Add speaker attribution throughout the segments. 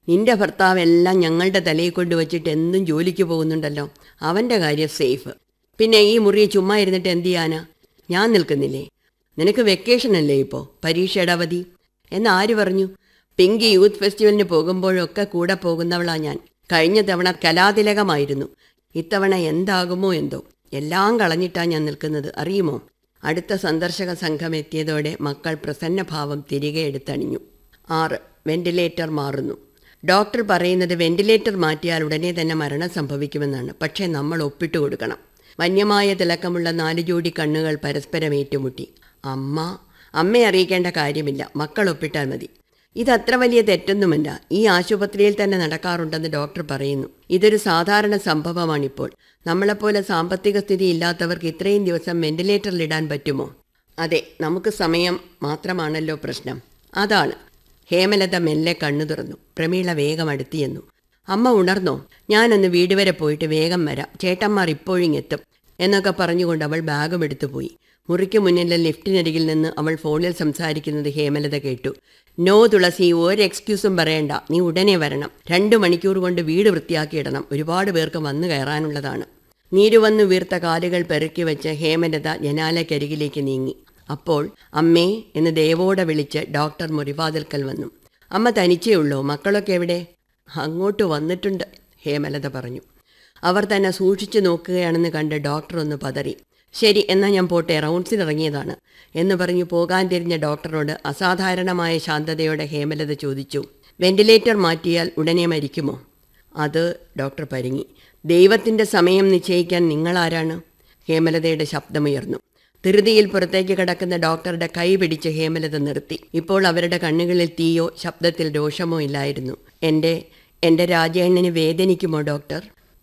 Speaker 1: നിന്റെ ഭർത്താവ് എല്ലാം ഞങ്ങളുടെ തലയിൽ കൊണ്ട് വെച്ചിട്ട് എന്തും ജോലിക്ക് പോകുന്നുണ്ടല്ലോ അവൻ്റെ കാര്യം സേഫ് പിന്നെ ഈ മുറി ചുമ്മാ ഇരുന്നിട്ട് എന്ത് ചെയ്യാനാ ഞാൻ നിൽക്കുന്നില്ലേ നിനക്ക് വെക്കേഷൻ അല്ലേ ഇപ്പോൾ പരീക്ഷയുടെ അവധി എന്ന് ആര് പറഞ്ഞു പിങ്കി യൂത്ത് ഫെസ്റ്റിവലിന് പോകുമ്പോഴൊക്കെ കൂടെ പോകുന്നവളാ ഞാൻ കഴിഞ്ഞ തവണ കലാതിലകമായിരുന്നു ഇത്തവണ എന്താകുമോ എന്തോ എല്ലാം കളഞ്ഞിട്ടാ ഞാൻ നിൽക്കുന്നത് അറിയുമോ അടുത്ത സന്ദർശക സംഘം എത്തിയതോടെ മക്കൾ പ്രസന്നഭാവം തിരികെ എടുത്തണിഞ്ഞു ആറ് വെന്റിലേറ്റർ മാറുന്നു ഡോക്ടർ പറയുന്നത് വെന്റിലേറ്റർ മാറ്റിയാൽ ഉടനെ തന്നെ മരണം സംഭവിക്കുമെന്നാണ് പക്ഷേ നമ്മൾ ഒപ്പിട്ട് കൊടുക്കണം വന്യമായ തിളക്കമുള്ള നാല് ജോഡി കണ്ണുകൾ പരസ്പരം ഏറ്റുമുട്ടി അമ്മ അമ്മയെ അറിയിക്കേണ്ട കാര്യമില്ല മക്കൾ ഒപ്പിട്ടാൽ മതി ഇതത്ര വലിയ തെറ്റൊന്നുമല്ല ഈ ആശുപത്രിയിൽ തന്നെ നടക്കാറുണ്ടെന്ന് ഡോക്ടർ പറയുന്നു ഇതൊരു സാധാരണ സംഭവമാണിപ്പോൾ നമ്മളെപ്പോലെ സാമ്പത്തിക സ്ഥിതി ഇല്ലാത്തവർക്ക് ഇത്രയും ദിവസം വെന്റിലേറ്ററിലിടാൻ പറ്റുമോ അതെ നമുക്ക് സമയം മാത്രമാണല്ലോ പ്രശ്നം അതാണ് ഹേമലത മെല്ലെ കണ്ണു തുറന്നു പ്രമീള വേഗം അടുത്തിയെന്നു അമ്മ ഉണർന്നോ ഞാനൊന്ന് വീട് വരെ പോയിട്ട് വേഗം വരാം ചേട്ടന്മാർ ഇപ്പോഴിങ്ങെത്തും എന്നൊക്കെ പറഞ്ഞുകൊണ്ട് അവൾ ബാഗും എടുത്തു പോയി മുറിക്ക് മുന്നിലെ ലിഫ്റ്റിനരികിൽ നിന്ന് അവൾ ഫോണിൽ സംസാരിക്കുന്നത് ഹേമലത കേട്ടു നോ തുളസി ഒരു എക്സ്ക്യൂസും പറയണ്ട നീ ഉടനെ വരണം രണ്ടു മണിക്കൂർ കൊണ്ട് വീട് വൃത്തിയാക്കിയിടണം ഒരുപാട് പേർക്ക് വന്നു കയറാനുള്ളതാണ് നീരുവന്നു വീർത്ത കാലുകൾ പെറുക്കി വെച്ച് ഹേമലത ജനാലക്കരികിലേക്ക് നീങ്ങി അപ്പോൾ അമ്മേ എന്ന് ദേവോടെ വിളിച്ച് ഡോക്ടർ മുറിവാതിൽക്കൽ വന്നു അമ്മ തനിച്ചേ ഉള്ളൂ മക്കളൊക്കെ എവിടെ അങ്ങോട്ട് വന്നിട്ടുണ്ട് ഹേമലത പറഞ്ഞു അവർ തന്നെ സൂക്ഷിച്ചു നോക്കുകയാണെന്ന് കണ്ട് ഡോക്ടർ ഒന്ന് പതറി ശരി എന്നാൽ ഞാൻ പോട്ടെ റൗണ്ട്സിന് ഇറങ്ങിയതാണ് എന്ന് പറഞ്ഞു പോകാൻ തിരിഞ്ഞ ഡോക്ടറോട് അസാധാരണമായ ശാന്തതയോടെ ഹേമലത ചോദിച്ചു വെന്റിലേറ്റർ മാറ്റിയാൽ ഉടനെ മരിക്കുമോ അത് ഡോക്ടർ പരിങ്ങി ദൈവത്തിൻ്റെ സമയം നിശ്ചയിക്കാൻ നിങ്ങളാരാണ് ഹേമലതയുടെ ശബ്ദമുയർന്നു ധൃതിയിൽ പുറത്തേക്ക് കിടക്കുന്ന ഡോക്ടറുടെ കൈ പിടിച്ച് ഹേമലത നിർത്തി ഇപ്പോൾ അവരുടെ കണ്ണുകളിൽ തീയോ ശബ്ദത്തിൽ രോഷമോ ഇല്ലായിരുന്നു എൻ്റെ എൻ്റെ രാജേണ്ണന് വേദനിക്കുമോ ഡോക്ടർ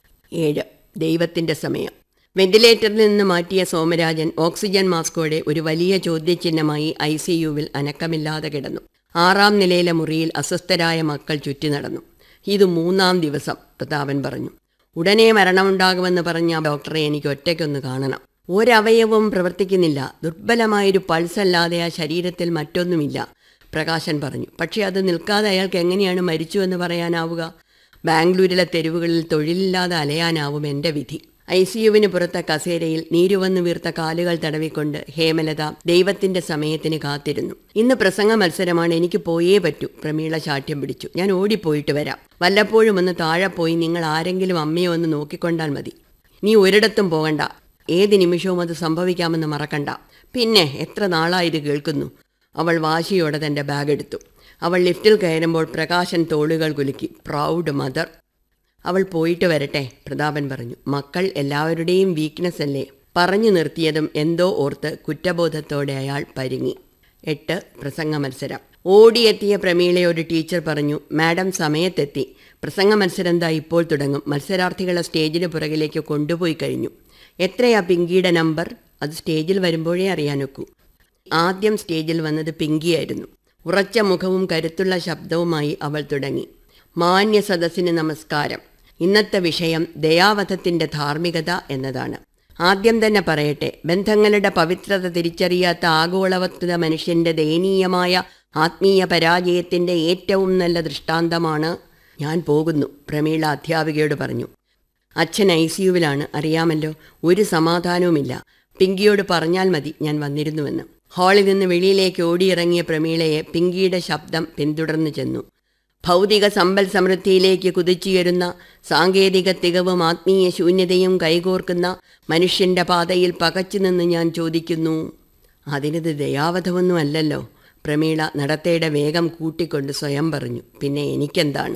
Speaker 1: ഏഴ് ദൈവത്തിൻ്റെ സമയം വെന്റിലേറ്ററിൽ നിന്ന് മാറ്റിയ സോമരാജൻ ഓക്സിജൻ മാസ്കോടെ ഒരു വലിയ ചോദ്യചിഹ്നമായി ഐ സി യുവിൽ അനക്കമില്ലാതെ കിടന്നു ആറാം നിലയിലെ മുറിയിൽ അസ്വസ്ഥരായ മക്കൾ ചുറ്റി നടന്നു ഇത് മൂന്നാം ദിവസം പ്രതാപൻ പറഞ്ഞു ഉടനെ മരണമുണ്ടാകുമെന്ന് പറഞ്ഞ ആ ഡോക്ടറെ എനിക്ക് ഒറ്റയ്ക്കൊന്ന് കാണണം ഒരവയവവും പ്രവർത്തിക്കുന്നില്ല ദുർബലമായൊരു പൾസല്ലാതെ ആ ശരീരത്തിൽ മറ്റൊന്നുമില്ല പ്രകാശൻ പറഞ്ഞു പക്ഷേ അത് നിൽക്കാതെ അയാൾക്ക് എങ്ങനെയാണ് മരിച്ചു എന്ന് പറയാനാവുക ബാംഗ്ലൂരിലെ തെരുവുകളിൽ തൊഴിലില്ലാതെ അലയാനാവും എൻ്റെ വിധി ഐ സി യുവിന് പുറത്തെ കസേരയിൽ നീരുവന്നു വീർത്ത കാലുകൾ തടവിക്കൊണ്ട് ഹേമലത ദൈവത്തിന്റെ സമയത്തിന് കാത്തിരുന്നു ഇന്ന് പ്രസംഗ മത്സരമാണ് എനിക്ക് പോയേ പറ്റൂ പ്രമീള ശാഠ്യം പിടിച്ചു ഞാൻ ഓടിപ്പോയിട്ട് വരാം വല്ലപ്പോഴും ഒന്ന് താഴെ പോയി നിങ്ങൾ ആരെങ്കിലും അമ്മയെ ഒന്ന് നോക്കിക്കൊണ്ടാൽ മതി നീ ഒരിടത്തും പോകണ്ട ഏത് നിമിഷവും അത് സംഭവിക്കാമെന്ന് മറക്കണ്ട പിന്നെ എത്ര നാളായി ഇത് കേൾക്കുന്നു അവൾ വാശിയോടെ തൻ്റെ ബാഗ് എടുത്തു അവൾ ലിഫ്റ്റിൽ കയറുമ്പോൾ പ്രകാശൻ തോളുകൾ കുലുക്കി പ്രൗഡ് മദർ അവൾ പോയിട്ട് വരട്ടെ പ്രതാപൻ പറഞ്ഞു മക്കൾ എല്ലാവരുടെയും വീക്ക്നെസ് അല്ലേ പറഞ്ഞു നിർത്തിയതും എന്തോ ഓർത്ത് കുറ്റബോധത്തോടെ അയാൾ പരിങ്ങി എട്ട് പ്രസംഗ മത്സരം ഓടിയെത്തിയ പ്രമീളയോട് ടീച്ചർ പറഞ്ഞു മാഡം സമയത്തെത്തി പ്രസംഗ മത്സരം എന്താ ഇപ്പോൾ തുടങ്ങും മത്സരാർത്ഥികളെ സ്റ്റേജിന് പുറകിലേക്ക് കൊണ്ടുപോയി കഴിഞ്ഞു എത്രയാ പിങ്കിയുടെ നമ്പർ അത് സ്റ്റേജിൽ വരുമ്പോഴേ അറിയാനൊക്കൂ ആദ്യം സ്റ്റേജിൽ വന്നത് പിങ്കിയായിരുന്നു ഉറച്ച മുഖവും കരുത്തുള്ള ശബ്ദവുമായി അവൾ തുടങ്ങി മാന്യ സദസ്സിന് നമസ്കാരം ഇന്നത്തെ വിഷയം ദയാവധത്തിൻ്റെ ധാർമ്മികത എന്നതാണ് ആദ്യം തന്നെ പറയട്ടെ ബന്ധങ്ങളുടെ പവിത്രത തിരിച്ചറിയാത്ത ആഗോളവത്കൃത മനുഷ്യൻ്റെ ദയനീയമായ ആത്മീയ പരാജയത്തിൻ്റെ ഏറ്റവും നല്ല ദൃഷ്ടാന്തമാണ് ഞാൻ പോകുന്നു പ്രമീള അധ്യാപികയോട് പറഞ്ഞു അച്ഛൻ ഐ സി യുവിലാണ് അറിയാമല്ലോ ഒരു സമാധാനവുമില്ല പിങ്കിയോട് പറഞ്ഞാൽ മതി ഞാൻ വന്നിരുന്നുവെന്ന് ഹാളിൽ നിന്ന് വെളിയിലേക്ക് ഓടിയിറങ്ങിയ പ്രമീളയെ പിങ്കിയുടെ ശബ്ദം പിന്തുടർന്നു ചെന്നു ഭൗതിക സമ്പൽ സമൃദ്ധിയിലേക്ക് കുതിച്ചുയരുന്ന സാങ്കേതിക തികവും ആത്മീയ ശൂന്യതയും കൈകോർക്കുന്ന മനുഷ്യന്റെ പാതയിൽ പകച്ചു നിന്ന് ഞാൻ ചോദിക്കുന്നു അതിനത് ദയാവധമൊന്നും അല്ലല്ലോ പ്രമീള നടത്തയുടെ വേഗം കൂട്ടിക്കൊണ്ട് സ്വയം പറഞ്ഞു പിന്നെ എനിക്കെന്താണ്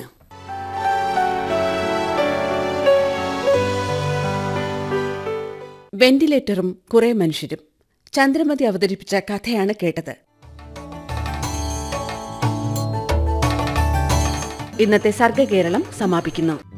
Speaker 2: വെന്റിലേറ്ററും കുറെ മനുഷ്യരും ചന്ദ്രമതി അവതരിപ്പിച്ച കഥയാണ് കേട്ടത് ഇന്നത്തെ സർഗകേരളം സമാപിക്കുന്നു